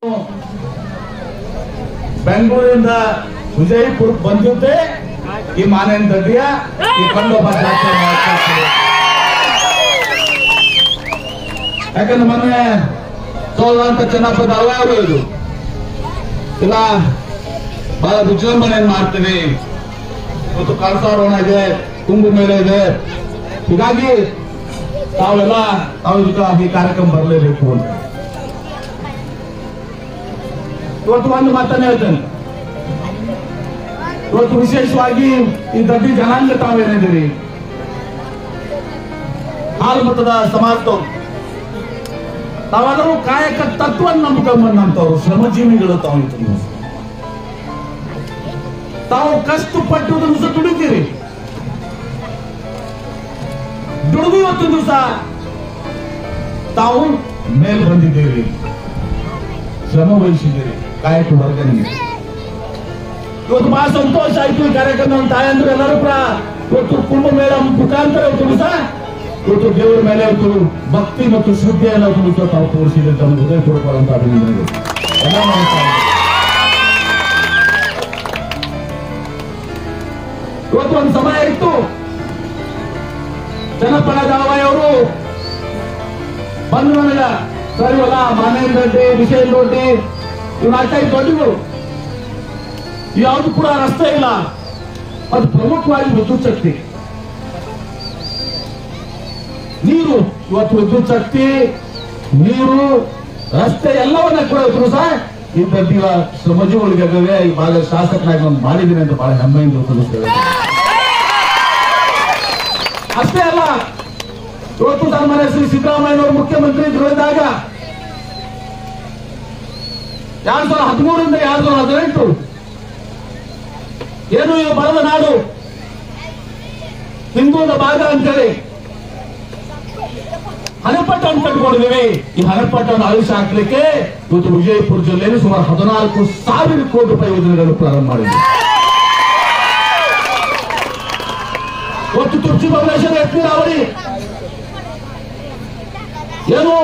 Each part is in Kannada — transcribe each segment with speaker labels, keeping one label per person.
Speaker 1: ಬೆಂಗಳೂರಿಂದ ವಿಜಯಪುರ ಬಂದಿದ್ದೆ ಈ ಮಾನೇನ ದಡ್ಡಿಯ ಈ ಕಂಡೊಬ್ಬ ಜಾತ್ರೆ ಮಾಡ್ತಾರೆ. ಯಾಕಂದ್ರೆ ಮೊನ್ನೆ ಸೋಲಂತ ಚೆನ್ನಪ್ಪದ ಅವಾರು ಇದು ಇಲ್ಲ ಬಹಳ ವಿಜೃಂಭಣೆಯನ್ನು ಮಾಡ್ತೀವಿ ಇವತ್ತು ಕಳಸಾರೋಹಣ ಇದೆ ಕುಂಭ ಮೇಲೆ ಇದೆ ಹೀಗಾಗಿ ತಾವೆಲ್ಲ ತಾವು ಈಗ ಈ ಕಾರ್ಯಕ್ರಮ ಬರಲೇಬೇಕು ಅಂತ ಇವತ್ತು ಒಂದು ಮಾತನ್ನ ಹೇಳ್ತೇನೆ ಇವತ್ತು ವಿಶೇಷವಾಗಿ ಈ ದಡ್ಡಿ ಜನಾಂಗ ತಾವೇನಿದ್ದೀರಿ ಹಾಲು ಮತದ ಸಮಾಜದವ್ರು ತಾವೆಲ್ಲರೂ ಕಾಯಕ ತತ್ವವನ್ನು ನಂಬ್ಕೊಂಬಂದಂತವ್ರು ಶ್ರಮಜೀವಿಗಳು ತಾವು ಇವತ್ತು. ತಾವು ಕಷ್ಟಪಟ್ಟು ದಿವಸ ದುಡಿತೀರಿ ದುಡಿದು ಇವತ್ತು ದಿವಸ ತಾವು ಮೇಲ್ ಬಂದಿದ್ದೀರಿ ಶ್ರಮ ವಹಿಸಿದ್ದೀರಿ ಕಾಯಕ ವರ್ಗ ನಿಮಗೆ ಇವತ್ತು ಬಹಳ ಸಂತೋಷ ಆಯ್ತು ಈ ಕಾರ್ಯಕ್ರಮ ನಮ್ಮ ತಾಯಂದ್ರು ಎಲ್ಲರೂ ಕೂಡ ಇವತ್ತು ಕುಂಭ ಮೇಳ ಮುಖಾಂತರ ಇವತ್ತು ದಿವಸ ಇವತ್ತು ದೇವರ ಮೇಲೆ ಇವತ್ತು ಭಕ್ತಿ ಮತ್ತು ಶ್ರದ್ಧೆಯನ್ನು ಇವತ್ತು ದಿವಸ ತಾವು ತೋರಿಸಿದೆ ಅಂತ ಒಂದು ಹೃದಯಪೂರ್ವಕವಾದಂತ ಅಭಿನಂದನೆಗಳು ಎಲ್ಲ ನಮ್ಮ ತಾಯಿ. ಇವತ್ತು ಒಂದು ಸಮಯ ಇತ್ತು ಜನಪದ ದಳವಾಯಿಯವರು ಬಂದು ನನಗ ಸರಿ ಹೊಲ ಮಾನೇ ದೊಡ್ಡಿ ವಿಷಯ ದೊಡ್ಡಿ ಇವ್ ನಾಲ್ಕೈದು ದೊಡ್ಡಗಳು ಯಾವುದು ಕೂಡ ರಸ್ತೆ ಇಲ್ಲ ಅದು ಪ್ರಮುಖವಾಗಿ ವಿದ್ಯುತ್ ಶಕ್ತಿ ನೀರು ಇವತ್ತು ವಿದ್ಯುತ್ ಶಕ್ತಿ ನೀರು ರಸ್ತೆ ಎಲ್ಲವನ್ನ ಕೂಡ ಇದ್ರು ಸಹ ಈ ದಡ್ಡಿಯ ಶ್ರಮಜೀವಿಗಳಿಗೆ ಈ ಭಾಗ ಶಾಸಕನಾಗಿ ಒಂದು ಮಾಡಿದ್ದೀನಿ ಅಂತ ಬಹಳ ಹೆಮ್ಮೆಯಿಂದ ತಿಳಿಸ್ತೇವೆ ಅಷ್ಟೇ ಅಲ್ಲ ಇವತ್ತು ಸನ್ಮಾನ್ಯ ಶ್ರೀ ಸಿದ್ದರಾಮಯ್ಯನವರು ಮುಖ್ಯಮಂತ್ರಿ ಇದ್ದಾಗ ಎರಡ್ ಸಾವಿರದ ಹದಿಮೂರರಿಂದ ಎರಡ್ ಸಾವಿರದ ಹದಿನೆಂಟು ಏನು ಈ ಬರದ ನಾಡು ಹಿಂದೂದ ಭಾಗ ಅಂತೇಳಿ ಹಣಪಟ್ಟನ್ನು ಕಟ್ಕೊಂಡಿದ್ದೀವಿ ಈ ಹಣಪಟ್ಟನ್ನು ಆಯುಷ ಹಾಕ್ಲಿಕ್ಕೆ ಇವತ್ತು ವಿಜಯಪುರ ಜಿಲ್ಲೆಯಲ್ಲಿ ಸುಮಾರು ಹದಿನಾಲ್ಕು ಸಾವಿರ ಕೋಟಿ ರೂಪಾಯಿ ಯೋಜನೆಗಳು ಪ್ರಾರಂಭ ಮಾಡಿದೆ ಇವತ್ತು ತುರ್ಚಿ ಬಬಲೇಶ್ವರ ಎಸ್ ನೀರಾವರಿ ಏನು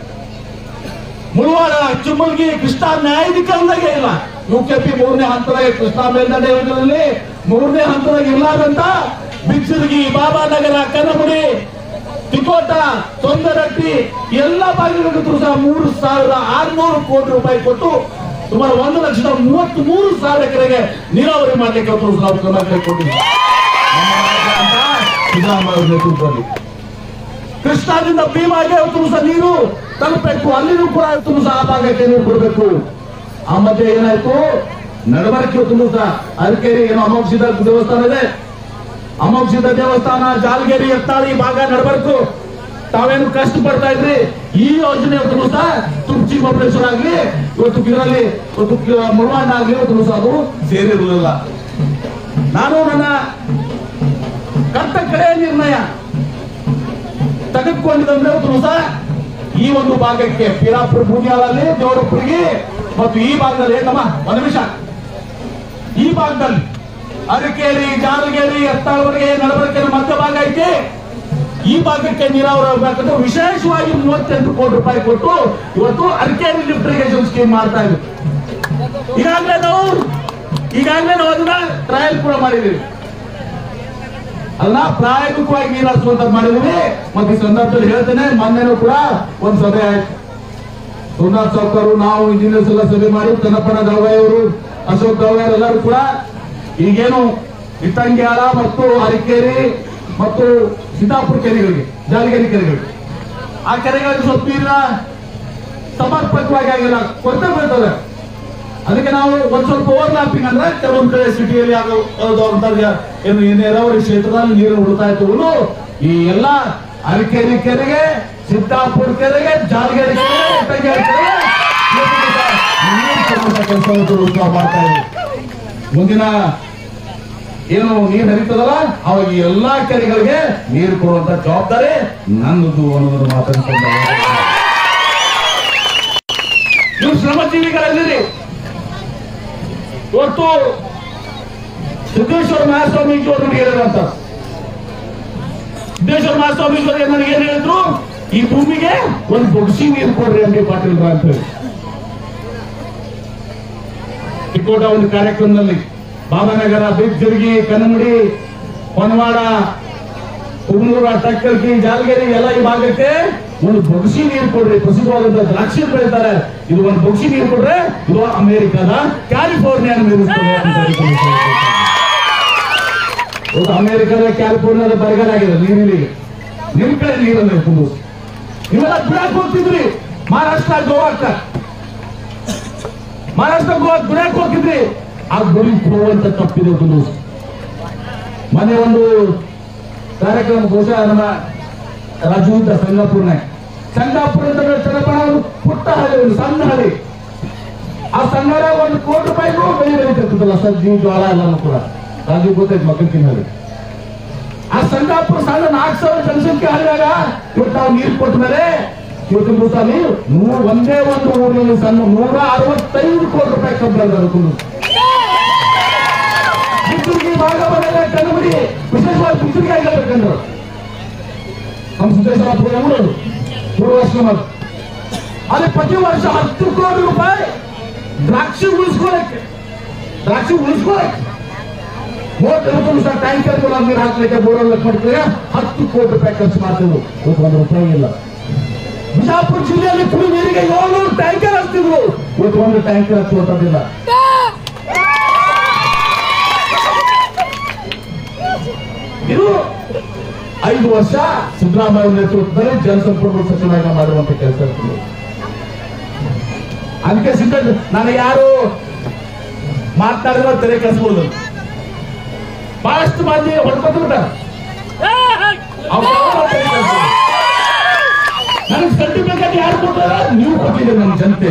Speaker 1: ಮುಳುವಾಡ ಚಿಮ್ಮಲ್ಗಿ ಕೃಷ್ಣಾ ನ್ಯಾಯಾಧಿಕರಣದಾಗೆ ಇಲ್ಲ ಯುಕೆಪಿ ಮೂರನೇ ಹಂತದಾಗ ಕೃಷ್ಣಾ ಮೇಲ್ದಂಡೆ ಯೋಜನೆಯಲ್ಲಿ ಮೂರನೇ ಹಂತದಾಗ ಇರ್ಲಾರ್ದಂತ ಬಿಚ್ಚರ್ಗಿ ಬಾಬಾನಗರ ಕನಗುಡಿ ತಿಕೋಟ ತೊಂದರಟ್ಟಿ ಎಲ್ಲ ಭಾಗಗಳಿಗೂ ಸಹ ಮೂರು ಸಾವಿರ ಆರ್ನೂರು ಕೋಟಿ ರೂಪಾಯಿ ಕೊಟ್ಟು ಸುಮಾರು ಒಂದು ಲಕ್ಷದ ಮೂವತ್ತ್ ಮೂರು ಸಾವಿರ ಎಕರೆಗೆ ನೀರಾವರಿ ಮಾಡಲಿಕ್ಕೆ ಅವತ್ತು ನಾವು ಕ್ರಮ ಕೈಗೊಂಡಿದ್ದೀವಿ ನಮ್ಮ ರಾಜ್ಯ ಅಂತ ಸಿದ್ದರಾಮಯ್ಯ ಅವರ ನೇತೃತ್ವದಲ್ಲಿ ಕೃಷ್ಣಾದಿಂದ ಭೀಮಾಗೆ ಇವತ್ತು ಸಹ ನೀರು ತಲುಪಬೇಕು ಅಲ್ಲಿನೂ ಕೂಡ ಇವತ್ತು ಸಹ ಆ ಭಾಗಕ್ಕೆ ನೀರು ಕೊಡಬೇಕು ಆ ಮಧ್ಯೆ ಏನಾಯ್ತು ನಡವಳಿಕೆ ಇವತ್ತು ಸಹ ಅರಕೇರಿ ಏನೋ ಅಮೋಕ್ಷಿತ ದೇವಸ್ಥಾನ ಇದೆ ಅಮೋಕ್ಷಿತ ದೇವಸ್ಥಾನ ಜಾಲಗೇರಿ ಎತ್ತಾಳಿ ಈ ಭಾಗ ನಡಬರ್ಕು ತಾವೇನು ಕಷ್ಟ ಪಡ್ತಾ ಇದ್ರಿ ಈ ಯೋಜನೆ ಇವತ್ತು ಸಹ ತುರ್ಚಿ ಬಬಲೇಶ್ವರ ಆಗ್ಲಿ ಇವತ್ತು ಇದರಲ್ಲಿ ಇವತ್ತು ಮುಳುವಾಡ ಆಗ್ಲಿ ಇವತ್ತು ಸಹ ಅದು ಸೇರಿರಲಿಲ್ಲ ನಾನು ನನ್ನ ಕಟ್ಟ ಕಡೆಯ ನಿರ್ಣಯ ತೆಗೆದುಕೊಂಡಿದಂದ್ರೆ ಇವತ್ತು ಸಹ ಈ ಒಂದು ಭಾಗಕ್ಕೆ ಪೀರಾಪುರ ಬೂದಿಯಾಳಲ್ಲಿ ದೇವರಪುರಿಗೆ ಮತ್ತು ಈ ಭಾಗದಲ್ಲಿ ಏನಮ್ಮ ಒಂದು ನಿಮಿಷ ಈ ಭಾಗದಲ್ಲಿ ಅರಕೇರಿ ಜಾಲಗೇರಿ ಎತ್ತಾಳವರೆಗೆ ನಡವಳಿಕೆ ಮಧ್ಯ ಭಾಗ ಐತಿ ಈ ಭಾಗಕ್ಕೆ ನೀರಾವರಿ ಆಗಬೇಕಂದ್ರೆ ವಿಶೇಷವಾಗಿ ಮೂವತ್ತೆಂಟು ಕೋಟಿ ರೂಪಾಯಿ ಕೊಟ್ಟು ಇವತ್ತು ಅರಕೇರಿ ಲಿಫ್ಟ್ ಇರಿಗೇಷನ್ ಸ್ಕೀಮ್ ಮಾಡ್ತಾ ಇದ್ವಿ ಈಗಾಗಲೇ ನಾವು ಈಗಾಗಲೇ ನಾವು ಅದನ್ನ ಟ್ರಯಲ್ ಕೂಡ ಮಾಡಿದ್ದೀವಿ ಅಲ್ಲ ಪ್ರಾಯೋಗಿಕವಾಗಿ ನೀರು ಹರಿಸುವಂತ ಮಾಡಿದ್ವಿ ಮತ್ತೆ ಈ ಸಂದರ್ಭದಲ್ಲಿ ಹೇಳ್ತೇನೆ ಮೊನ್ನೆನೂ ಕೂಡ ಒಂದ್ ಸಭೆ ಆಯ್ತು ಸೋಮನಾಥ್ ಚೌಕರು ನಾವು ಇಂಜಿನಿಯರ್ಸ್ ಎಲ್ಲ ಸಭೆ ಮಾಡಿ ಚನ್ನಪ್ಪನ ದಳವಾಯಿಯವರು ಅಶೋಕ್ ದಳವಾಯಿ ಎಲ್ಲರೂ ಕೂಡ ಈಗೇನು ಇಟ್ಟಂಗ್ಯಾಳ ಮತ್ತು ಅರಿಕೇರಿ ಮತ್ತು ಸೀತಾಪುರ ಕೆರೆಗಳಿಗೆ ಜಾಲಗೇರಿ ಕೆರೆಗಳಿಗೆ ಆ ಕೆರೆಗಳಿಗೆ ಸ್ವಲ್ಪ ನೀರಿನ ಸಮರ್ಪಕವಾಗಿ ಆಗಿಲ್ಲ ಕೊರತೆ ಬೀಳ್ತದೆ ಅದಕ್ಕೆ ನಾವು ಒಂದ್ ಸ್ವಲ್ಪ ಓವರ್ಲಾಪಿಂಗ್ ಅಂದ್ರೆ ಕೆಲವೊಂದ್ ಕಡೆ ಸಿಟಿಯಲ್ಲಿ ಆಗೋ ಅಂತಾರೆ ಏನು ಈ ನೀರಾವರಿ ಕ್ಷೇತ್ರದಲ್ಲಿ ನೀರು ಉಳಿತಾಯ ತಗೊಂಡು ಈ ಎಲ್ಲ ಅರಕೇರಿ ಕೆರೆಗೆ ಸಿದ್ದಾಪುರ ಕೆರೆಗೆ ಜಾಲಗೇರಿ ಕೆರೆಗೆ ಇಟ್ಟಂಗೇರಿ ಕೆರೆಗೆ ನೀರು ಕೊಡುವಂತ ಕೆಲಸವನ್ನು ಉತ್ಸವ ಮಾಡ್ತಾ ಇದ್ದೀವಿ ಮುಂದಿನ ಏನು ನೀರು ಹರಿತದಲ್ಲ ಅವಾಗ ಈ ಎಲ್ಲಾ ಕೆರೆಗಳಿಗೆ ನೀರು ಕೊಡುವಂತ ಜವಾಬ್ದಾರಿ ನನ್ನದು ಅನ್ನೋದನ್ನು ಮಾತಾಡ್ಕೊಂಡು ನೀವು ಶ್ರಮಜೀವಿಗಳಲ್ಲಿರಿ ಇವತ್ತು ಸಿದ್ದೇಶ್ವರ ಮಹಾಸ್ವಾಮೀಜಿಯವರು ನನಗೆ ಹೇಳಿದಂತ ಸಿದ್ದೇಶ್ವರ ಮಹಾಸ್ವಾಮೀಜಿಯವರು ನನಗೆ ಏನ್ ಹೇಳಿದ್ರು ಈ ಭೂಮಿಗೆ ಒಂದು ಬೊಗಸಿ ನೀರು ಕೊಡ್ರಿ ಅಂಬಿ ಪಾಟೀಲ್ ಅಂತ ಹೇಳಿ ತಿಕೋಟ ಒಂದು ಕಾರ್ಯಕ್ರಮದಲ್ಲಿ ಬಾಬಾನಗರ ಬಿಜ್ಜುರ್ಗಿ ಕನ್ನಮುಡಿ ಹೊನವಾಡ ಕುಗ್ನೂರ ಟಕ್ಕಲ್ಕಿ ಜಾಲಗಿರಿ ಎಲ್ಲ ಈ ಭಾಗಕ್ಕೆ ಒಂದು ಬೊಗಸಿ ನೀರು ಕೊಡ್ರಿ ಪ್ರಸಿದ್ಧವಾದಂತ ದ್ರಾಕ್ಷಿ ಬೆಳೀತಾರೆ ಇದು ಒಂದು ಬೊಗಸಿ ನೀರು ಕೊಡ್ರೆ ಇದು ಅಮೆರಿಕದ ಕ್ಯಾಲಿಫೋರ್ನಿಯಾ ಮೀರಿಸ್ತದೆ ಅಂತ ಹೇಳ್ಕೊಂಡು ಹೇಳ್ತಾರೆ. ಇವತ್ತು ಅಮೆರಿಕದ ಕ್ಯಾಲಿಫೋರ್ನಿಯಾದ ಬರಗಾಲ ಆಗಿದೆ ನೀರಿಲ್ಲಿ ನಿಮ್ ಕಡೆ ನೀರಲ್ಲ ತುಂಬ ನೀವೆಲ್ಲ ಬಿಡಾಕ್ ಹೋಗ್ತಿದ್ರಿ ಮಹಾರಾಷ್ಟ್ರ ಗೋವಾಕ್ಕ ಮಹಾರಾಷ್ಟ್ರ ಗೋವಾ ಬಿಡಾಕ್ ಹೋಗ್ತಿದ್ರಿ ಆ ಗುರಿ ಹೋಗುವಂತ ತಪ್ಪಿದೆ ಒಂದು ಮನೆ ಒಂದು ಕಾರ್ಯಕ್ರಮ ಬಹುಶಃ ನಮ್ಮ ರಾಜು ಇದ್ದ ಸಂಗಾಪುರ್ನ ಸಂಗಾಪುರ ಅಂತ ಚನ್ನಪಣ ಒಂದು ಪುಟ್ಟ ಹಳ್ಳಿ ಒಂದು ಸಣ್ಣ ಹಳ್ಳಿ ಆ ಸಣ್ಣರ ಒಂದು ಕೋಟಿ ರೂಪಾಯಿಗೂ ಬೆಳೆ ಬೆಳೀತಿರ್ತದಲ್ಲ ಸಜ್ಜಿ ಜೋಳ ಎಲ್ಲಾನು ಕೂಡ ರಾಜು ಗೊತ್ತೈತೆ ಮಕ್ಕಳ ಹಳ್ಳಿ ಆ ಸಂಗಾಪುರ ಸಣ್ಣ ನಾಲ್ಕು ಸಾವಿರ ಜನಸಂಖ್ಯೆ ಹಳ್ಳಿಯಾಗ ಇವತ್ತು ನಾವು ನೀರು ಕೊಟ್ಟ ಮೇಲೆ ಇವತ್ತು ದಿವಸ ನೀವು ನೂರ ಒಂದೇ ಒಂದು ಊರಿನಲ್ಲಿ ಸಣ್ಣ ನೂರ ಅರವತ್ತೈದು ಕೋಟಿ ರೂಪಾಯಿ ಕಬ್ಬು ಅದಕ್ಕೂ ಬಿತ್ತುರ್ಗಿ ಭಾಗ ಬಂದಾಗ ಕನ್ನಡಿ ವಿಶೇಷವಾಗಿ ಬಿತ್ತುರ್ಗಿ ಆಗಿರ್ಬೇಕಂದ್ರು ನಮ್ಮ ಸಿದ್ದೇಶ್ವರ ಪ್ರೋಗ್ರಾಮ್ ಪೂರ್ವಾಶ್ರಮ ಅಲ್ಲಿ ಪ್ರತಿ ವರ್ಷ ಹತ್ತು ಕೋಟಿ ರೂಪಾಯಿ ದ್ರಾಕ್ಷಿ ಉಳಿಸ್ಕೊಳಕ್ಕೆ ದ್ರಾಕ್ಷಿ ಉಳಿಸ್ಕೊಳಕ್ಕೆ ಮೂವತ್ತು ನಿಮಿಷ ಟ್ಯಾಂಕರ್ ನೀರು ಹಾಕ್ಲಿಕ್ಕೆ ಬೋರ್ವೆಲ್ ಮಾಡ್ತಾರೆ ಹತ್ತು ಕೋಟಿ ರೂಪಾಯಿ ಖರ್ಚು ಮಾಡ್ತಿದ್ರು ಇವತ್ತು ಒಂದು ರೂಪಾಯಿ ಇಲ್ಲ ಬಿಜಾಪುರ ಜಿಲ್ಲೆಯಲ್ಲಿ ಕುಡಿ ನೀರಿಗೆ ಏಳ್ನೂರು ಟ್ಯಾಂಕರ್ ಹಚ್ತಿದ್ರು ಇವತ್ತು ಒಂದು ಟ್ಯಾಂಕರ್ ಹಚ್ಚುವಂತದ್ದಿಲ್ಲ ಇದು ಐದು ವರ್ಷ ಸಿದ್ದರಾಮಯ್ಯ ನೇತೃತ್ವದಲ್ಲಿ ಜಲಸಂಪನ್ಮೂಲ ಸಚಿವರಾಗಿ ಮಾಡುವಂತ ಕೆಲಸ ಇರ್ತದೆ ಅದಕ್ಕೆ ಸಿದ್ಧ ನಾನು ಯಾರು ಮಾತನಾಡಿದ್ರೆ ತೆರೆ ಕಳಿಸ್ಬೋದು ಬಹಳಷ್ಟು ಮಂದಿ ಹೊಡ್ಕೊತ ಬಿಟ್ಟಾರ ನನಗೆ ಸರ್ಟಿಫಿಕೇಟ್ ಯಾರು ಕೊಟ್ಟಾರ ನೀವು ಕೊಟ್ಟಿದ್ದೀರಿ ನನ್ನ ಜನತೆ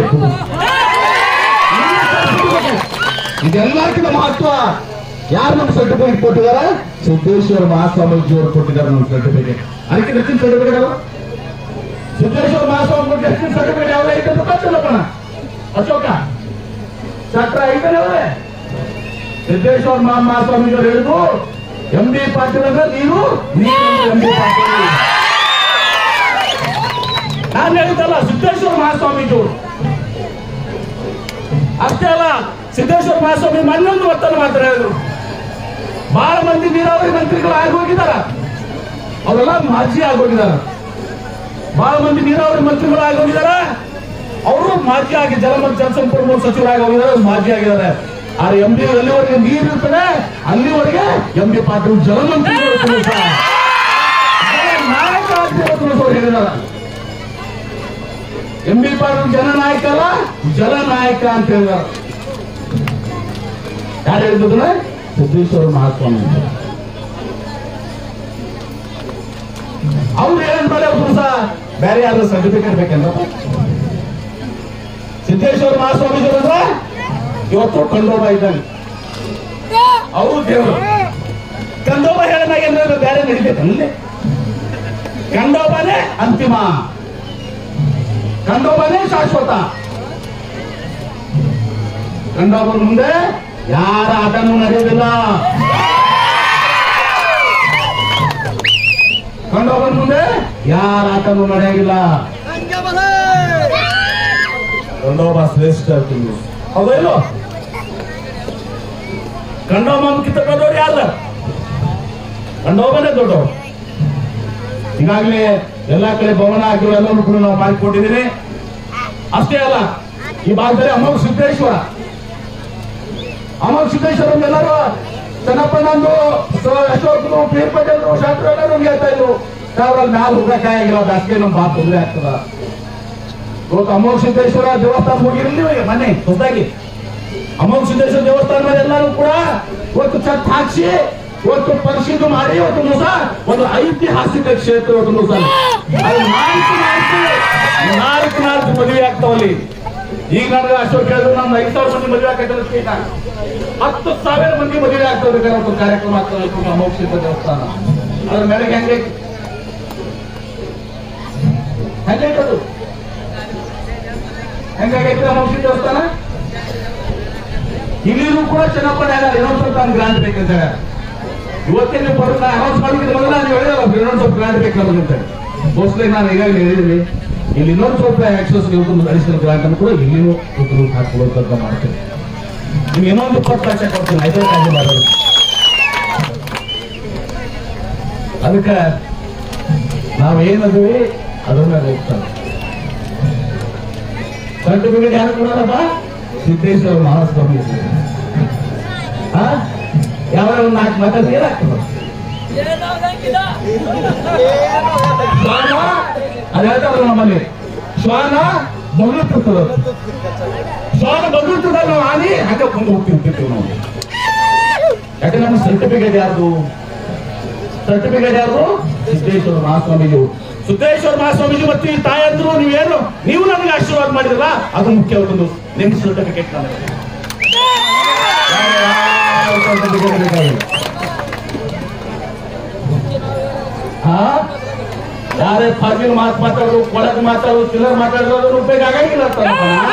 Speaker 1: ಇದೆಲ್ಲಕ್ಕಿಂತ ಮಹತ್ವ ಯಾರು ನಮ್ಗೆ ಸರ್ಟಿಫಿಕೇಟ್ ಕೊಟ್ಟಿದಾರ ಸಿದ್ದೇಶ್ವರ ಮಹಾಸ್ವಾಮೀಜಿ ಅವರು ಕೊಟ್ಟಿದ್ದಾರೆ ನಮ್ಗೆ ಸರ್ಟಿಫಿಕೇಟ್ ಅದಕ್ಕೆ ಹೆಚ್ಚಿನ ಸರ್ಟಿಫಿಕೇಟ್ ಅಲ್ಲ ಸಿದ್ದೇಶ್ವರ ಮಹಾಸ್ವಾಮಿ ಕೊಟ್ಟು ಹೆಚ್ಚಿನ ಸರ್ಟಿಫಿಕೇಟ್ ಯಾವ ಐತೆ ಅಂತ ಗೊತ್ತಿಲ್ಲಪ್ಪಣ ಅಶೋಕ ಚಕ್ರ ಐತನೇ ಅವರೇ ಸಿದ್ದೇಶ್ವರ ಮಹಾ ಮಹಾಸ್ವಾಮೀಜಿ ಅವರು ಹೇಳಿದ್ರು ಎಂ ಬಿ ಪಾಟೀಲ್ ಅಂದ್ರೆ ನೀರು ಎಂ ಬಿ ಪಾಟೀಲ್ ನಾನು ಹೇಳಿದ್ದಲ್ಲ ಸಿದ್ದೇಶ್ವರ ಮಹಾಸ್ವಾಮೀಜಿ ಅವರು ಅಷ್ಟೇ ಅಲ್ಲ ಸಿದ್ದೇಶ್ವರ ಮಹಾಸ್ವಾಮಿ ಮಣ್ಣೊಂದು ಒತ್ತನ್ನು ಮಾತ್ರ ಹೇಳಿದ್ರು ಬಹಳ ಮಂದಿ ನೀರಾವರಿ ಮಂತ್ರಿಗಳು ಆಗೋಗಿದಾರ ಅವರೆಲ್ಲ ಮಾಜಿ ಆಗೋಗಿದಾರ ಬಹಳ ಮಂದಿ ನೀರಾವರಿ ಮಂತ್ರಿಗಳು ಆಗೋಗಿದಾರ ಅವರು ಮಾಜಿ ಆಗಿ ಜಲ ಮತ್ತು ಜಲಸಂಪನ್ಮೂಲ ಸಚಿವರಾಗಿ ಹೋಗಿದ್ದಾರೆ ಮಾಜಿ ಆಗಿದ್ದಾರೆ ಆದ್ರೆ ಎಂ ಬಿ ಎಲ್ಲಿವರೆಗೆ ನೀರು ಇರ್ತದೆ ಅಲ್ಲಿವರೆಗೆ ಎಂ ಬಿ ಪಾಟೀಲ್ ಜಲಮಂತ್ರಿಗಳು ಕೂಡ ಸಹ ನಾಯಕ ಅಂತ ಹೇಳಿದಾರ ಎಂ ಬಿ ಪಾಟೀಲ್ ಜನನಾಯಕ ಅಲ್ಲ ಜಲನಾಯಕ ಅಂತ ಹೇಳಿದಾರ ಯಾರು ಹೇಳಿದ್ರೆ ಸಿದ್ದೇಶ್ವರ ಮಹಾಸ್ವಾಮಿ ಅವ್ರು ಹೇಳಿದ ಮೇಲೆ ಅವ್ರು ಸಹ ಬೇರೆ ಯಾರು ಸರ್ಟಿಫಿಕೇಟ್ ಬೇಕಂದ್ರ ಸಿದ್ದೇಶ್ವರ ಮಹಾಸ್ವಾಮೀಜಿ ಅಂದ್ರೆ ಇವತ್ತು ಕಂಡೋಬ ಇದ್ದಾನೆ ಅವರು ದೇವರು ಕಂಡೋಬ ಹೇಳಿದಾಗ ಏನಾದ್ರು ಬೇರೆ ನಡಿಬೇಕಲ್ಲಿ ಕಂಡೋಬನೇ ಅಂತಿಮ ಕಂಡೋಬನೇ ಶಾಶ್ವತ ಕಂಡೋಬನ ಮುಂದೆ ಯಾರ ಆಟನೂ ನಡೆಯುವುದಿಲ್ಲ ಕಂಡೋಬನ ಮುಂದೆ ಯಾರ ಆಟನೂ ನಡೆಯಾಗಿಲ್ಲ ಕಂಡೋಬ ಶ್ರೇಷ್ಠ ಅಂತೀನಿ. ಹೌದಾ ಇಲ್ವೋ ಕಂಡೋಬಕ್ಕಿಂತ ದೊಡ್ಡವ್ರು ಯಾರ ಕಂಡೋಬನೇ ದೊಡ್ಡವ್ರು ಈಗಾಗಲೇ ಎಲ್ಲಾ ಕಡೆ ಭವನ ಆಗಿರೋ ಎಲ್ಲರೂ ಕೂಡ ನಾವು ಮಾಡಿಕೊಟ್ಟಿದ್ದೀನಿ ಅಷ್ಟೇ ಅಲ್ಲ ಈ ಭಾಗದಲ್ಲಿ ಅಮೋಘ ಸಿದ್ದೇಶ್ವರ ಅಮೋಘ ಸಿದ್ದೇಶ್ವರ ಎಲ್ಲರೂ ಚೆನ್ನಪ್ಪಣ್ಣಂದು ಅಶೋಕ್ನು ಪೀರ್ ಪಟೇಲ್ ಶಾಸ್ತ್ರ ಎಲ್ಲರೂ ಹೇಳ್ತಾ ಇದ್ರು ಅವ್ರಲ್ಲಿ ಮ್ಯಾಲ ಹೋಗಕ್ಕಾಗಿಲ್ಲ ಅದಕ್ಕೆ ನಮ್ಮ ಬಾ ತೊಂದರೆ ಆಗ್ತದ ಇವತ್ತು ಅಮೋಘ ಸಿದ್ದೇಶ್ವರ ದೇವಸ್ಥಾನ ಹೋಗಿರಲಿ ಮನೆ ಹೊಸದಾಗಿ ಅಮೋಘ ಸಿದ್ದೇಶ್ವರ ದೇವಸ್ಥಾನ ಮೇಲೆ ಎಲ್ಲರೂ ಕೂಡ ಇವತ್ತು ಛತ್ ಹಾಕ್ಸಿ ಇವತ್ತು ಪರಿಶೀಲನೆ ಮಾಡಿ ಇವತ್ತು ದಿವಸ ಒಂದು ಐತಿಹಾಸಿಕ ಕ್ಷೇತ್ರ ಇವತ್ತು ದಿವಸ ಅಲ್ಲಿ ನಾಲ್ಕು ನಾಲ್ಕು ನಾಲ್ಕು ನಾಲ್ಕು ಮದುವೆ ಆಗ್ತಾವಲ್ಲಿ ಈಗ ನನಗೆ ಅಶೋಕ್ ಹೇಳಿದ್ರು ನಾನು ಐದು ಸಾವಿರ ಮಂದಿ ಮದುವೆ ಆಗ್ತದೆ ಈಗ ಹತ್ತು ಸಾವಿರ ಮಂದಿ ಮದುವೆ ಆಗ್ತದೆ ಒಂದು ಕಾರ್ಯಕ್ರಮ ಆಗ್ತದೆ ಇವತ್ತು ಅಮೋಘ ಸಿದ್ಧ ದೇವಸ್ಥಾನ ಅದ್ರ ಮೇಲೆ ಹೆಂಗೆ ಹೆಂಗೈತದು ಹೆಂಗಾಗೈತೆ ಅಮೋಘ ಸಿದ್ಧ ದೇವಸ್ಥಾನ ಇಲ್ಲಿನೂ ಕೂಡ ಚೆನ್ನಪ್ಪಣ್ಣ ಹೇಳ ಇನ್ನೊಂದು ಸ್ವಲ್ಪ ನಮ್ಗೆ ಗ್ರಾಂಟ್ ಬೇಕಂತ ಹೇಳ ಇವತ್ತೇ ನೀವು ಬರೋದು ಅನೌನ್ಸ್ ಮಾಡಿದ್ರೆ ಮೊದಲ ನೀವು ಹೇಳಿದಲ್ಲ ಇನ್ನೊಂದು ಸ್ವಲ್ಪ ಗ್ರಾಂಟ್ ಬೇಕು ನಮಗಂತ ಮೋಸ್ಟ್ಲಿ ನಾನು ಈಗಾಗಲೇ ಹೇಳಿದ್ದೀನಿ ಇಲ್ಲಿ ಇನ್ನೊಂದು ಸ್ವಲ್ಪ ಆಕ್ಸಸ್ ನೀವು ಅಡಿಷನಲ್ ಗ್ರಾಂಟ್ ಅನ್ನು ಕೂಡ ಇಲ್ಲಿನೂ ಹಾಕೊಳ್ಳುವಂತ ಮಾಡ್ತೇನೆ ನಿಮ್ಗೆ ಇನ್ನೊಂದು ಇಪ್ಪತ್ತು ಲಕ್ಷ ಕೊಡ್ತೀನಿ ಐದೇ ಕಾಳಜಿ ಮಾಡೋದು ಅದಕ್ಕೆ ನಾವು ಏನದ್ವಿ ಅದನ್ನ ಹೋಗ್ತಾರೆ ಸರ್ಟಿಫಿಕೇಟ್ ಯಾರು ಕೊಡೋದಪ್ಪ ಸಿದ್ದೇಶ್ವರ ಮಹಾಸ್ವಾಮಿ ಹಾ ಯಾವ ಒಂದು ನಾಲ್ಕು ಮಾತಾಡ್ತೀರ ಶ್ವಾನ ಅದು ಹೇಳ್ತಾರಲ್ಲ ನಮ್ಮಲ್ಲಿ ಶ್ವಾನ ಬಗಳುತ್ತಿರ್ತದ ಶ್ವಾನ ಬಗಳುತ್ತದ ನಾವು ಆನಿ ಹಂಗ ಕೊಂಡು ಹೋಗ್ತಿರ್ತೀವಿ ನಾವು ಯಾಕೆ ನಮ್ಮ ಸರ್ಟಿಫಿಕೇಟ್ ಯಾರ್ದು ಸರ್ಟಿಫಿಕೇಟ್ ಯಾರು ಸಿದ್ದೇಶ್ವರ ಮಹಾಸ್ವಾಮೀಜಿ ಸಿದ್ದೇಶ್ವರ ಮಹಾಸ್ವಾಮೀಜಿ ಮತ್ತು ಈ ತಾಯಂದ್ರು ನೀವೇನು ನೀವು ನನಗೆ ಆಶೀರ್ವಾದ ಮಾಡಿದ್ರಲ್ಲ ಅದು ಮುಖ್ಯವಾದದ್ದು ನಿಮ್ ಸರ್ಟಿಫಿಕೇಟ್ ನನಗೆ ಯಾವ certificate ಬೇಕಾಗಿಲ್ಲ. ಹಾ ಯಾರೇ ಫಾರ್ಮಿಂಗ್ ಮಾತು ಮಾತಾಡೋದು ಕೊಳಕ್ ಮಾತಾಡೋದು ಚಿಲ್ಲರ್ ಮಾತಾಡೋದು ಅದ್ರ ಉಪಯೋಗ ಆಗಂಗಿಲ್ಲ ಅಂತ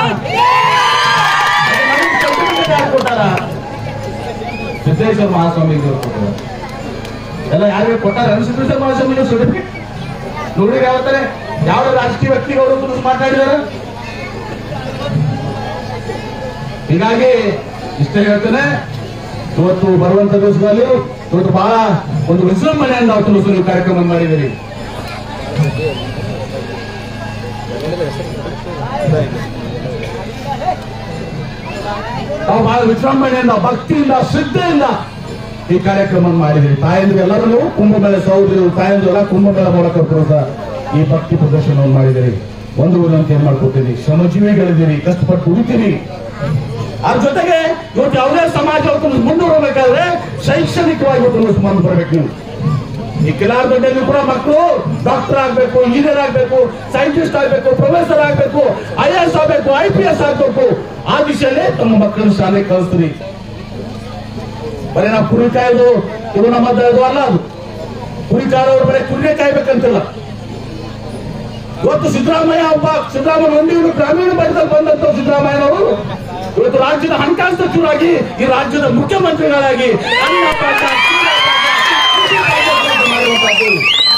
Speaker 1: ಸರ್ಟಿಫಿಕೇಟ್ ಯಾರು ಕೊಟ್ಟಾರ ಸಿದ್ದೇಶ್ವರ ಮಹಾಸ್ವಾಮೀಜಿ ಅವರು ಕೊಟ್ಟಾರ ಎಲ್ಲ ಯಾರಿಗೆ ಕೊಟ್ಟಾರ ಸಿದ್ದೇಶ್ವರ ಮಹಾಸ್ವಾಮೀಜಿ ಸರ್ಟಿಫಿಕೇಟ್ ನೋಡಿದ್ರೆ ಯಾವತ್ತಾರೆ ಯಾವ ರಾಜಕೀಯ ವ್ಯಕ್ತಿಗಳು ಕುರಿತು ಮಾತಾಡಿದಾರ ಹೀಗಾಗಿ ಇಷ್ಟೇ ಹೇಳ್ತೇನೆ ಇವತ್ತು ಬರುವಂತ ದಿವಸದಲ್ಲಿ ಇವತ್ತು ಬಹಳ ಒಂದು ವಿಜೃಂಭಣೆಯಿಂದ ಅವತ್ತು ದಿವಸ ನೀವು ಕಾರ್ಯಕ್ರಮ ಮಾಡಿದ್ದೀರಿ ನಾವು ಬಹಳ ವಿಜೃಂಭಣೆಯಿಂದ ಭಕ್ತಿಯಿಂದ ಶ್ರದ್ಧೆಯಿಂದ ಈ ಕಾರ್ಯಕ್ರಮ ಮಾಡಿದ್ರಿ ತಾಯಂದ್ರು ಎಲ್ಲರೂ ನೀವು ಕುಂಭಮೇಳ ಸಹೋದರಿ ತಾಯಂದ್ರು ಎಲ್ಲ ಕುಂಭಮೇಳ ಮೂಲಕ ಪ್ರೋತ್ಸಾಹ ಈ ಭಕ್ತಿ ಪ್ರದರ್ಶನವನ್ನು ಮಾಡಿದಿರಿ ಒಂದು ವಿನಂತಿ ಏನ್ ಮಾಡ್ಕೊತೀನಿ ಶ್ರಮಜೀವಿಗಳಿದ್ದೀರಿ ಕಷ್ಟಪಟ್ಟು ದುಡಿತೀರಿ ಅದ್ರ ಜೊತೆಗೆ ಇವತ್ತು ಯಾವುದೇ ಸಮಾಜ ಇವತ್ತು ಮುಂದುವರಬೇಕಾದ್ರೆ ಶೈಕ್ಷಣಿಕವಾಗಿ ಇವತ್ತು ಮುಂದೆ ಬರಬೇಕು ನೀವು ಈ ಕಿಲಾರದೊಡ್ಡಲ್ಲಿ ಕೂಡ ಮಕ್ಕಳು ಡಾಕ್ಟರ್ ಆಗ್ಬೇಕು ಇಂಜಿನಿಯರ್ ಆಗ್ಬೇಕು ಸೈಂಟಿಸ್ಟ್ ಆಗ್ಬೇಕು ಪ್ರೊಫೆಸರ್ ಆಗ್ಬೇಕು ಐ ಎಸ್ ಆಗ್ಬೇಕು ಐ ಪಿ ಎಸ್ ಆಗ್ಬೇಕು ಆ ದಿಶೆಯಲ್ಲಿ ತಮ್ಮ ಮಕ್ಕಳನ್ನ ಶಾಲೆಗೆ ಕಳಿಸ್ತೀರಿ ಬರೀ ನಾವು ಕುರಿ ಕಾಯ್ದು ಇದು ನಮ್ಮ ಇದು ಅಲ್ಲ ಅದು ಕುರಿ ಕಾಯೋರು ಬರೀ ಕುರಿನೇ ಕಾಯ್ಬೇಕಂತಿಲ್ಲ ಇವತ್ತು ಸಿದ್ದರಾಮಯ್ಯ ಒಬ್ಬ ಸಿದ್ದರಾಮಯ್ಯ ಮಂಡಿಯೂರು ಗ್ರಾಮೀಣ ಭಾಗದಲ್ಲಿ ಬಂದಂತ ಸಿದ್ದರಾಮಯ್ಯನವರು ಇವತ್ತು ರಾಜ್ಯದ ಹಣಕಾಸು ಸಚಿವರಾಗಿ ಈ ರಾಜ್ಯದ ಮುಖ್ಯಮಂತ್ರಿಗಳಾಗಿ ಅನ್ನ ಪಾಠ, ಮಾಡಿರುವಂತದ್ದು.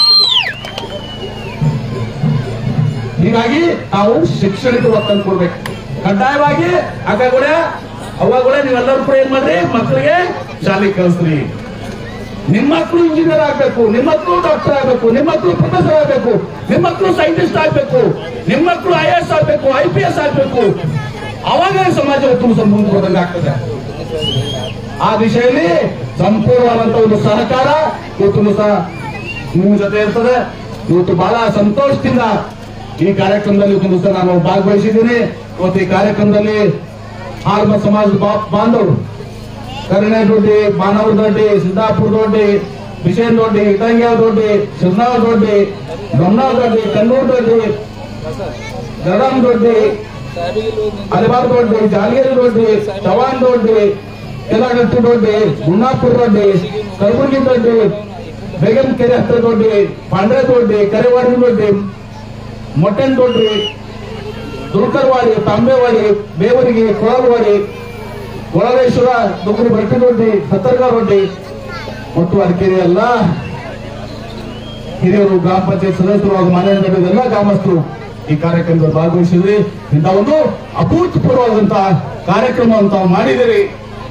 Speaker 1: ಹೀಗಾಗಿ ನಾವು ಶಿಕ್ಷಣಕ್ಕೆ ಒತ್ತನ್ನು ಕೊಡ್ಬೇಕು ಕಡ್ಡಾಯವಾಗಿ ಅಕ್ಕ ಕೂಡ ಅವಾಗ ಕೂಡ ನೀವೆಲ್ಲರೂ ಕೂಡ ಏನ್ ಮಾಡ್ರಿ ಮಕ್ಕಳಿಗೆ ಶಾಲೆಗೆ ಕಳಿಸ್ರಿ ನಿಮ್ಮ ಮಕ್ಕಳು ಇಂಜಿನಿಯರ್ ಆಗ್ಬೇಕು ನಿಮ್ಮ ಮಕ್ಕಳು ಡಾಕ್ಟರ್ ಆಗ್ಬೇಕು ನಿಮ್ಮ ಮಕ್ಕಳು ಪ್ರೊಫೆಸರ್ ಆಗ್ಬೇಕು ನಿಮ್ಮ ಮಕ್ಕಳು ಸೈಂಟಿಸ್ಟ್ ಆಗ್ಬೇಕು ನಿಮ್ಮ ಮಕ್ಕಳು ಐ ಎಸ್ ಆಗ್ಬೇಕು ಐ ಪಿ ಎಸ್ ಆಗ್ಬೇಕು ಅವಾಗ ಸಮಾಜ ತುಂಬ ಮುಂದೆ ಹೋದಂಗೆ ಆಗ್ತದೆ ಆ ದಿಶೆಯಲ್ಲಿ ಸಂಪೂರ್ಣವಾದಂತ ಒಂದು ಸಹಕಾರ ಇವತ್ತು ಸಹ ನಿಮ್ಮ ಜೊತೆ ಇರ್ತದೆ ಇವತ್ತು ಬಹಳ ಸಂತೋಷದಿಂದ ಈ ಕಾರ್ಯಕ್ರಮದಲ್ಲಿ ಇವತ್ತು ಸಹ ನಾನು ಭಾಗವಹಿಸಿದ್ದೀನಿ ಇವತ್ತು ಈ ಕಾರ್ಯಕ್ರಮದಲ್ಲಿ ಆರ್ಮ ಸಮಾಜದ ಬಾ- ಬಾಂಧವರು ಕರುಣೆ ದೊಡ್ಡಿ ಮಾನವ ದೊಡ್ಡಿ ಸಿದ್ದಾಪುರ ದೊಡ್ಡಿ ವಿಷಯನ್ ದೊಡ್ಡಿ ಇಟಂಗ್ಯ ದೊಡ್ಡಿ ಶಿರ್ನಾಳ್ ದೊಡ್ಡಿ ದೊಮ್ನಾಳ್ ದೊಡ್ಡಿ ಕನ್ನೂರ್ ದೊಡ್ಡಿ ಗರಂ ದೊಡ್ಡಿ ಅಲಿಬಾರ್ ದೊಡ್ಡಿ ಜಾಲಗಿರಿ ದೊಡ್ಡಿ ಚವಾನ್ ದೊಡ್ಡಿ ಕೆಲಗಟ್ಟು ದೊಡ್ಡಿ ಗುಣ್ಣಾಪುರ ದೊಡ್ಡಿ ಕಲಬುರಗಿ ದೊಡ್ಡಿ ಬೇಗಂ ಕೆರೆ ಹತ್ರ ದೊಡ್ಡಿ ಪಾಂಡ್ರೆ ದೊಡ್ಡಿ ಕರೆವಾಡಿ ದೊಡ್ಡಿ ಮೊಟ್ಟೆನ್ ದೊಡ್ಡಿ ದುರ್ಕರ್ವಾಡಿ ತಾಂಬೇವಾಡಿ ಬೇವರಿಗೆ ಕೊಳಲ್ವಾಡಿ ಕೊಳಲೇಶ್ವರ ದುಗ್ರಿ ಬಟ್ಟಿದೊಡ್ಡಿ ಸತ್ತರ್ಗ ರೊಡ್ಡಿ ಮತ್ತು ಅರಕೆರೆ ಎಲ್ಲ ಹಿರಿಯರು ಗ್ರಾಮ ಪಂಚಾಯತ್ ಸದಸ್ಯರು ಹಾಗೂ ಮನೆ ಎಲ್ಲ ಗ್ರಾಮಸ್ಥರು ಈ ಕಾರ್ಯಕ್ರಮದಲ್ಲಿ ಭಾಗವಹಿಸಿದ್ರಿ ಇಂಥ ಒಂದು ಅಭೂತಪೂರ್ವವಾದಂತಹ ಕಾರ್ಯಕ್ರಮವನ್ನು ತಾವು ಮಾಡಿದಿರಿ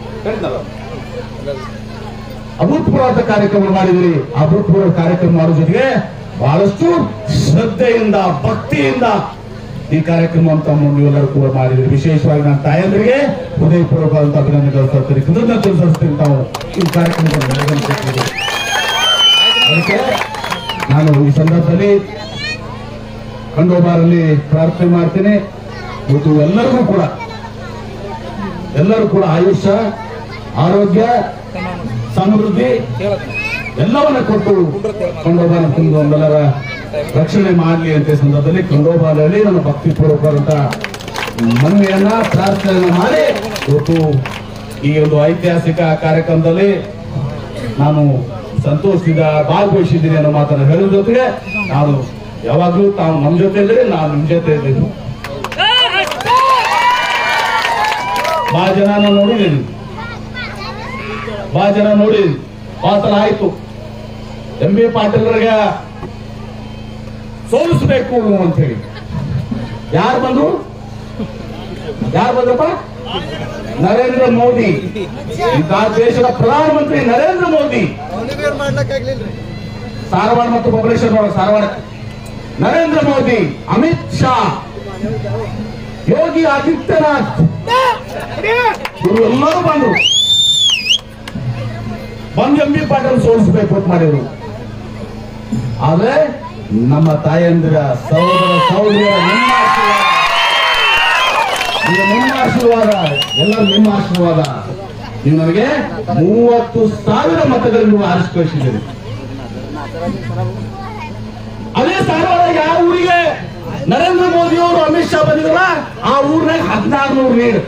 Speaker 1: ಅಭೂತಪೂರ್ವವಾದ ಕಾರ್ಯಕ್ರಮ ಮಾಡಿದಿರಿ ಅಭೂತಪೂರ್ವ ಕಾರ್ಯಕ್ರಮ ಮಾಡೋ ಜೊತೆಗೆ ಬಹಳಷ್ಟು ಶ್ರದ್ಧೆಯಿಂದ ಭಕ್ತಿಯಿಂದ ಈ ಕಾರ್ಯಕ್ರಮವನ್ನು ತಾವು ನೀವೆಲ್ಲರೂ ಕೂಡ ಮಾಡಿದ್ರಿ ವಿಶೇಷವಾಗಿ ನನ್ನ ತಾಯಂದ್ರಿಗೆ ಹೃದಯಪೂರ್ವಕವಾದಂತ ಅಭಿನಂದನೆಗಳು ಸಲ್ಲಿಸ್ತೀನಿ ಕೃತಜ್ಞತೆ ಸಲ್ಲಿಸ್ತೀನಿ ತಾವು ಈ ಕಾರ್ಯಕ್ರಮದಲ್ಲಿ ಭಾಗವಹಿಸಿದ್ದೀರಿ. ಅದಕ್ಕೆ ನಾನು ಈ ಸಂದರ್ಭದಲ್ಲಿ ಖಂಡೋಬಾರಲ್ಲಿ ಪ್ರಾರ್ಥನೆ ಮಾಡ್ತೇನೆ ಇವತ್ತು ಎಲ್ಲರಿಗೂ ಕೂಡ ಎಲ್ಲರೂ ಕೂಡ ಆಯುಷ್ಯ ಆರೋಗ್ಯ ಸಮೃದ್ಧಿ ಎಲ್ಲವನ್ನ ಕೊಟ್ಟು ಖಂಡೋಬಾನ ತುಂಬ ಒಂದೆಲ್ಲರ ರಕ್ಷಣೆ ಮಾಡಲಿ ಅಂತ ಈ ಸಂದರ್ಭದಲ್ಲಿ ಖಂಡೋಬಾರಲ್ಲಿ ನನ್ನ ಭಕ್ತಿಪೂರ್ವಕವಾದಂತ ಮನವಿಯನ್ನ ಪ್ರಾರ್ಥನೆಯನ್ನ ಮಾಡಿ ಇವತ್ತು ಈ ಒಂದು ಐತಿಹಾಸಿಕ ಕಾರ್ಯಕ್ರಮದಲ್ಲಿ ನಾನು ಸಂತೋಷದಿಂದ ಭಾಗವಹಿಸಿದ್ದೀನಿ ಅನ್ನೋ ಮಾತನ್ನ ಹೇಳಿದ ಜೊತೆಗೆ ನಾನು ಯಾವಾಗ್ಲೂ ತಾವು ನಮ್ಮ ಜೊತೆ ಇದ್ರೆ ನಾನು ನಿಮ್ ಜೊತೆ ಇದ್ದೀನಿ ಬಹಳ ಜನ ನಾನು ನೋಡಿದ್ದೀನಿ ಬಹಳ ಜನ ನೋಡಿ ಬಹಳ ಸಲ ಆಯ್ತು ಎಂ ಬಿ ಪಾಟೀಲ್ರಿಗೆ ಸೋಲಿಸ್ಬೇಕು ಅಂತ ಹೇಳಿ ಯಾರು ಬಂದ್ರು ಯಾರು ಬಂದ್ರಪ್ಪ ನರೇಂದ್ರ ಮೋದಿ ಇಂಥ ದೇಶದ ಪ್ರಧಾನಮಂತ್ರಿ ನರೇಂದ್ರ ಮೋದಿ
Speaker 2: ಅವನಿಗೆ ಮಾಡ್ಲಕ್ಕಾಗ್ಲಿಲ್ರಿ
Speaker 1: ಧಾರವಾಡ ಮತ್ತು ಬಬಲೇಶ್ವರ ನೋಡ ಧಾರವಾಡ ನರೇಂದ್ರ ಮೋದಿ ಅಮಿತ್ ಶಾ ಯೋಗಿ ಆದಿತ್ಯನಾಥ್ ಇವರು ಎಲ್ಲರೂ ಬಂದ್ರು ಬಂದು ಎಂ ಬಿ ಪಾಟೀಲ್ ಸೋಲಿಸಬೇಕು ಅಂತ ಮಾಡಿದ್ರು ಆದ್ರೆ ನಮ್ಮ ತಾಯಂದಿರ ಸಹೋದರ ಸಹೋದರಿಯರ ನಿಮ್ಮ ಆಶೀರ್ವಾದ ಇದು ನಿಮ್ಮ ಆಶೀರ್ವಾದ ಎಲ್ಲರೂ ನಿಮ್ಮ ಆಶೀರ್ವಾದ ನೀವು ನಮಗೆ ಮೂವತ್ತು ಸಾವಿರ ಮತಗಳನ್ನು ನೀವು ಆರಿಸಿ ಕಳಿಸಿದ್ದೀರಿ ಅದೇ ಧಾರವಾಡ ಯಾವ ಊರಿಗೆ ನರೇಂದ್ರ ಮೋದಿ ಅವರು ಅಮಿತ್ ಶಾ ಬಂದಿದ್ರಲ್ಲ ಆ ಊರ್ನಾಗ ಹದಿನಾರು ನೂರು ನೀರು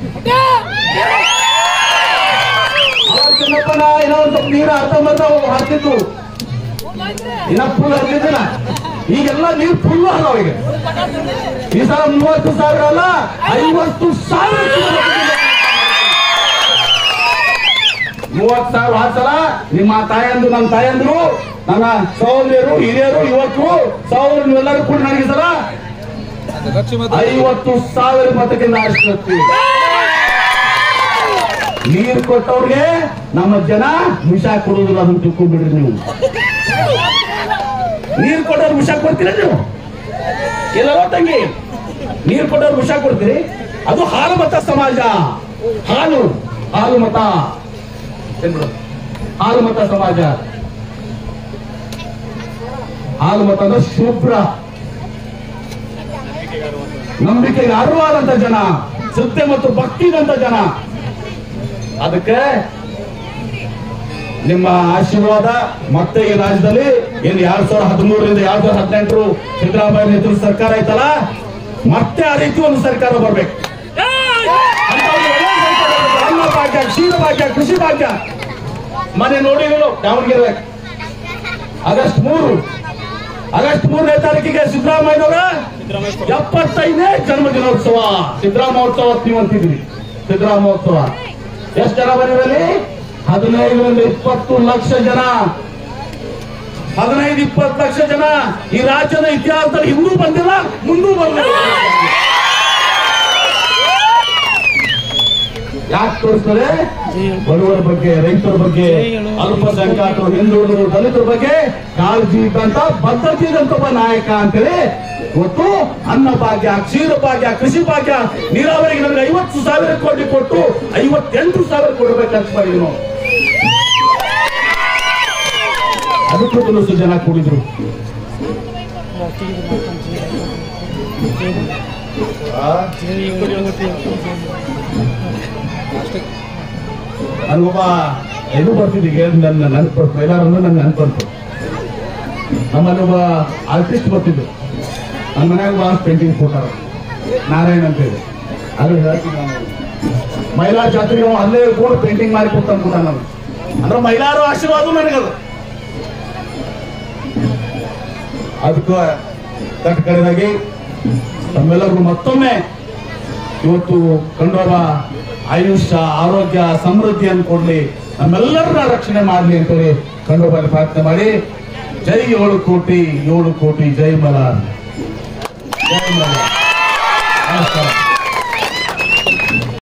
Speaker 1: ಅವಾಗ ಚಿನ್ನಪ್ಪನ ಏನೋ ಒಂದು ಸ್ವಲ್ಪ ನೀರು ಅರ್ಧ ಮಾತ್ರ ಹಾಕ್ತಿತ್ತು ಇನ್ನ ಫುಲ್ ಹತ್ತಿದ್ದಿಲ್ಲ ಈಗೆಲ್ಲ ನೀರು ಫುಲ್ ಅದಾವ ಈಗ ಈ ಸಲ ಮೂವತ್ತು ಸಾವಿರ ಅಲ್ಲ ಐವತ್ತು ಸಾವಿರ ಮೂವತ್ತು ಸಾವಿರ ಆ ಸಲ ನಿಮ್ಮ ತಾಯಂದು ನನ್ನ ತಾಯಂದ್ರು ನನ್ನ ಸಹೋದರಿಯರು ಹಿರಿಯರು ಯುವಕರು ಸಹೋದರು ನೀವೆಲ್ಲರೂ ಕೂಡ ನನಗೆ ಈ ಸಲ ಐವತ್ತು ಸಾವಿರ ಮತಕ್ಕಿಂತ ಆರಿಸ್ಕೊಳ್ತೀವಿ ನೀರು ಕೊಟ್ಟವ್ರಿಗೆ ನಮ್ಮ ಜನ ವಿಷ ಕೊಡುವುದಿಲ್ಲ ಅದನ್ನು ತಿಳ್ಕೊಂಡ್ಬಿಡ್ರಿ ನೀವು ನೀರು ಕೊಟ್ಟವ್ರು ವಿಷ ಕೊಡ್ತೀರ ನೀವು ಎಲ್ಲರೋ ತಂಗಿ ನೀರು ಕೊಟ್ಟವ್ರು ವಿಷ ಕೊಡ್ತೀರಿ ಅದು ಹಾಲು ಮತ ಸಮಾಜ ಹಾಲು ಹಾಲು ಮತ ಏನ್ಬಿಡು? ಹಾಲು ಮತ ಸಮಾಜ ಹಾಲು ಮತ ಅಂದ್ರೆ ಶುಭ್ರ ನಂಬಿಕೆಗೆ ಅರ್ಹವಾದಂತ ಜನ ಸತ್ಯ ಮತ್ತು ಭಕ್ತಿ ಇದ್ದಂತ ಜನ ಅದಕ್ಕೆ ನಿಮ್ಮ ಆಶೀರ್ವಾದ ಮತ್ತೆ ಈ ರಾಜ್ಯದಲ್ಲಿ ಏನು ಎರಡ್ ಸಾವಿರದ ಹದಿಮೂರರಿಂದ ಎರಡ್ ಸಾವಿರದ ಹದಿನೆಂಟರು ಸಿದ್ದರಾಮಯ್ಯ ನೇತೃತ್ವದ ಸರ್ಕಾರ ಐತಲ್ಲ ಮತ್ತೆ ಆ ರೀತಿ ಒಂದು ಸರ್ಕಾರ ಬರ್ಬೇಕು ಅಂತ ಒಂದು ಒಳ್ಳೆ ಸರ್ಕಾರ ಬರ್ಬೇಕು. ಅನ್ನ ಭಾಗ್ಯ ಕ್ಷೀರ ಭಾಗ್ಯ ಕೃಷಿ ಭಾಗ್ಯ ಮನೆ ನೋಡಿ ನೀವು ದಾವಣಗೆರೆ ಆಗಸ್ಟ್ ಮೂರು ಆಗಸ್ಟ್ ಮೂರನೇ ತಾರೀಕಿಗೆ ಸಿದ್ದರಾಮಯ್ಯನವರ ಎಪ್ಪತ್ತೈದನೇ ಜನ್ಮ ದಿನೋತ್ಸವ ಸಿದ್ದರಾಮೋತ್ಸವ ನೀವು ಅಂತಿದ್ರಿ ಸಿದ್ದರಾಮೋತ್ಸವ ಎಷ್ಟು ಜನ ಬಂದಿರಲ್ಲಿ ಹದಿನೈದರಿಂದ ಇಪ್ಪತ್ತು ಲಕ್ಷ ಜನ ಹದಿನೈದು ಇಪ್ಪತ್ತು ಲಕ್ಷ ಜನ ಈ ರಾಜ್ಯದ ಇತಿಹಾಸದಲ್ಲಿ ಹಿಂದೂ ಬಂದಿಲ್ಲ ಮುಂದೂ ಬಂದಿಲ್ಲ ಯಾಕೆ ತೋರಿಸ್ತಾರೆ ಬಡವರ ಬಗ್ಗೆ ರೈತರ ಬಗ್ಗೆ ಅಲ್ಪಸಂಖ್ಯಾತರು ಹಿಂದುಳಿದರು ದಲಿತರ ಬಗ್ಗೆ ಕಾಳಜಿ ಇದ್ದಂತ ಬದ್ಧತೆ ಇದ್ದಂತ ಒಬ್ಬ ನಾಯಕ ಅಂತೇಳಿ ಇವತ್ತು ಅನ್ನ ಭಾಗ್ಯ ಕ್ಷೀರ ಭಾಗ್ಯ ಕೃಷಿ ಭಾಗ್ಯ ನೀರಾವರಿಗೆ ನಮಗೆ ಐವತ್ತು ಸಾವಿರ ಕೋಟಿ ಕೊಟ್ಟು ಐವತ್ತೆಂಟು ಸಾವಿರ ಕೊಡಬೇಕಂತ ಮಾಡಿದ್ರು ನಾವು ಅದಕ್ಕೂ ತುಳಸು ಜನ ಕೂಡಿದ್ರು ಆ? ನನಗೊಬ್ಬ ಇದು ಬರ್ತಿದ್ದು ಈಗ ನನ್ನ ನೆನಪು ಎಲ್ಲಾರನ್ನು ನನ್ನ ನೆನಪಂತು ನಮ್ಮಲ್ಲಿ ಒಬ್ಬ ಆರ್ಟಿಸ್ಟ್ ಬರ್ತಿದ್ದು ನನ್ನ ಮನ್ಯಾಗ ಬಹಳ ಪೇಂಟಿಂಗ್ ಕೊಟ್ಟಾರ ನಾರಾಯಣ್ ಅಂತ ಹೇಳಿ ಅದು ಹೇಳ್ತೀನಿ ನಾನು ಮಹಿಳಾ ಜಾತ್ರೆಗೆ ಅವ ಅಲ್ಲೇ ಕೂಡ ಪೇಂಟಿಂಗ್ ಮಾಡಿ ಕೊಟ್ಟು ಅನ್ಕೊಂಡ ನಾನು ಅಂದ್ರೆ ಮಹಿಳಾರು ಆಶೀರ್ವಾದ ನನಗದು ಅದಕ್ಕೆ ತಟ್ ಕಡೆದಾಗಿ ತಮ್ಮೆಲ್ಲರಿಗೂ ಮತ್ತೊಮ್ಮೆ ಇವತ್ತು ಕಂಡೋರ ಆಯುಷ್ಯ ಆರೋಗ್ಯ ಸಮೃದ್ಧಿಯನ್ನು ಕೊಡ್ಲಿ ನಮ್ಮೆಲ್ಲರನ್ನ ರಕ್ಷಣೆ ಮಾಡಲಿ ಅಂತೇಳಿ ಕಂಡೋಬಲ್ಲಿ ಪ್ರಾರ್ಥನೆ ಮಾಡಿ ಜೈ ಏಳು ಕೋಟಿ ಏಳು ಕೋಟಿ ಜೈ ಮಲ ಜೈ ಮಲ ನಮಸ್ಕಾರ